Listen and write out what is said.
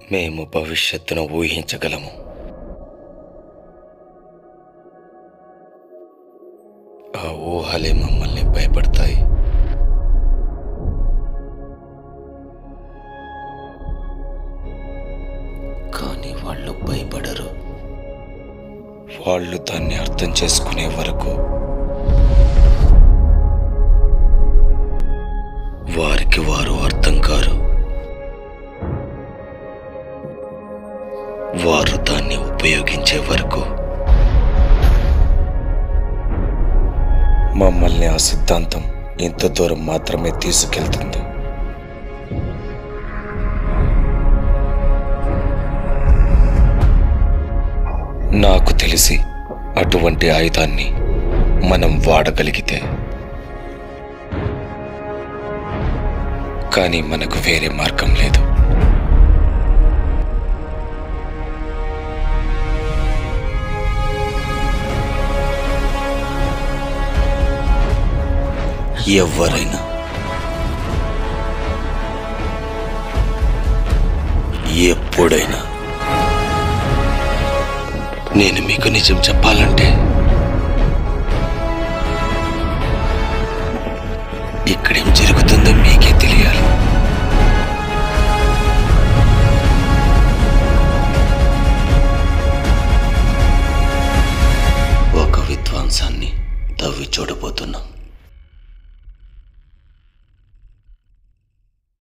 మేము భవిష్యత్తును ఊహించగలము ఆ ఊహలే మమ్మల్ని భయపడతాయి కానీ వాళ్ళు భయపడరు వాళ్ళు దాన్ని అర్థం చేసుకునే వరకు వారికి వారు అర్థం కారు వారు దాన్ని ఉపయోగించే వరకు మమ్మల్ని ఆ సిద్ధాంతం ఇంత దూరం మాత్రమే తీసుకెళ్తుంది నాకు తెలిసి అటువంటి ఆయుధాన్ని మనం వాడగలిగితే కానీ మనకు వేరే మార్గం లేదు ఎవరైనా ఎప్పుడైనా నేను మీకు నిజం చెప్పాలంటే ఇక్కడేం